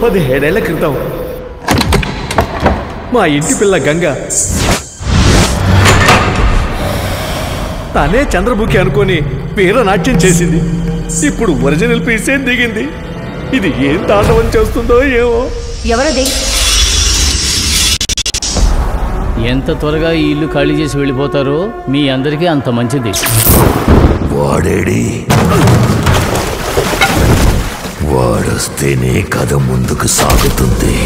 పదిహేడేళ్ల క్రితం మా ఇంటి పిల్ల గంగ తానే చంద్రముఖి అనుకొని వీరనాట్యం చేసింది ఇప్పుడు ఒరిజినల్ పీసే దిగింది ఇది ఏం తాండవం చేస్తుందో ఏమో ఎవరది ఎంత త్వరగా ఈ ఇల్లు ఖాళీ చేసి వెళ్ళిపోతారో మీ అందరికీ అంత మంచిది వాడేడి వాడొస్తేనే కథ ముందుకు సాగుతుంది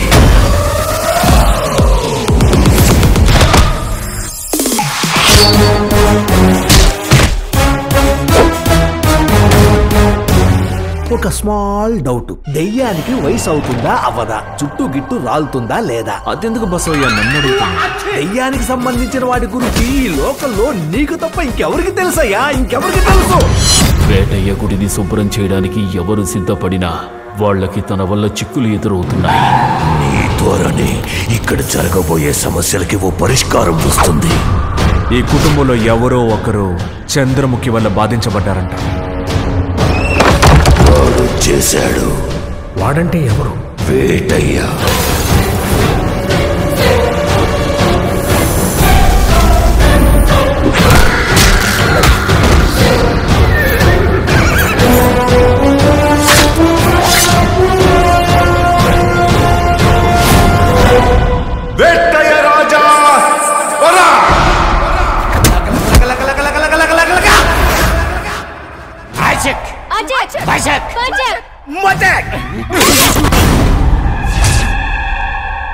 ఒక స్మాల్ డౌట్ దెయ్యానికి వయసు అవుతుందా అవదా చుట్టూ గిట్టు రాలుతుందా లేదా అదెందుకు బసవయ్య నన్ను అడుగుతున్నా దెయ్యానికి సంబంధించిన వాటి గురించి ఈ లోకల్లో నీకు తప్ప ఇంకెవరికి తెలుసయ్యా ఇంకెవరికి తెలుసు వేటయ్య గుడిని శుభ్రం చేయడానికి ఎవరు సిద్ధపడినా వాళ్ళకి తన వల్ల చిక్కులు ఎదురవుతున్నాయి నీ ద్వారానే ఇక్కడ జరగబోయే సమస్యలకి ఓ పరిష్కారం వస్తుంది ఈ కుటుంబంలో ఎవరో ఒకరు చంద్రముఖి వల్ల బాధించబడ్డారంట వాడు చేశాడు వాడంటే ఎవరు వేటయ్య